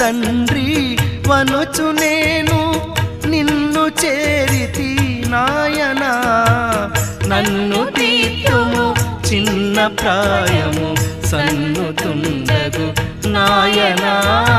తండ్రి వనుచు నేను నిన్ను చేరితి నాయనా నన్ను తీర్చుము చిన్న ప్రాయము సన్నుతుండగు నాయనా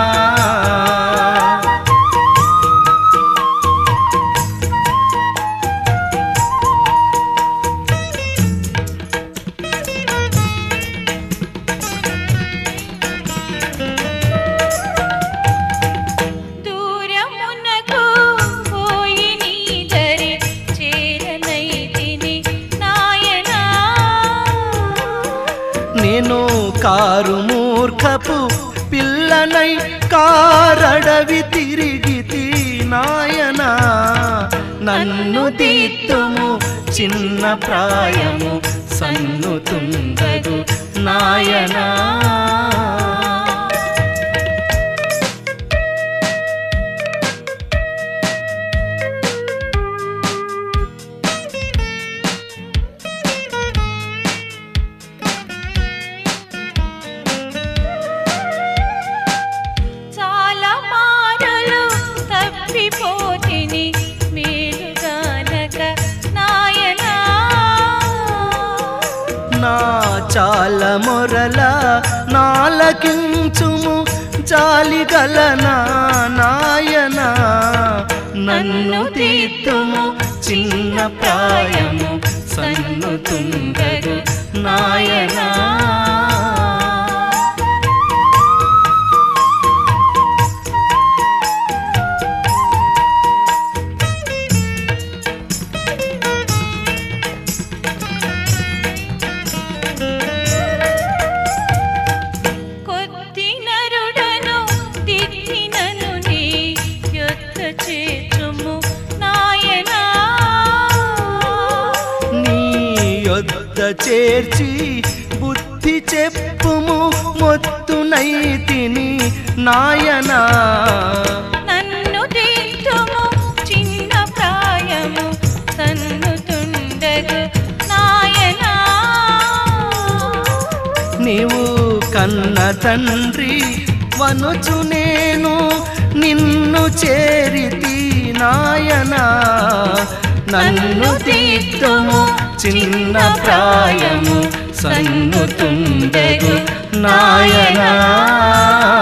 దూరమునకు పోయి నీ దరి చేరనైతిని నాయనా నేను కారు మూర్ఖపు పిల్లనై కారడవి తిరిగితి నాయనా నన్ను తీర్తుము చిన్న ప్రాయము సన్నుతుందగు నాయనా చాలా మారలు తప్పిపోతిని మేలుగానక నాయనా నా చాల మొరల నాలకించుము జాలి గల నా నాయనా నన్ను తీర్తుము చిన్న ప్రాయము సన్నుతుందగు నాయనా కొద్ది నరుడను దిద్దినను నీ యొద్ద చేర్చుము నాయనా నీ యొద్ద చేర్చి బుద్ధి చెప్పుము మొత్తునైతిని నాయనా నన్ను తీర్చుము చిన్న ప్రాయము సన్నుతుండగు నాయనా నీవు కన్న తండ్రి వనుచు నేను నిన్ను చేరితి నాయనా నన్ను తీర్తుము చిన్న ప్రాయము సన్నుతుండగు నాయనా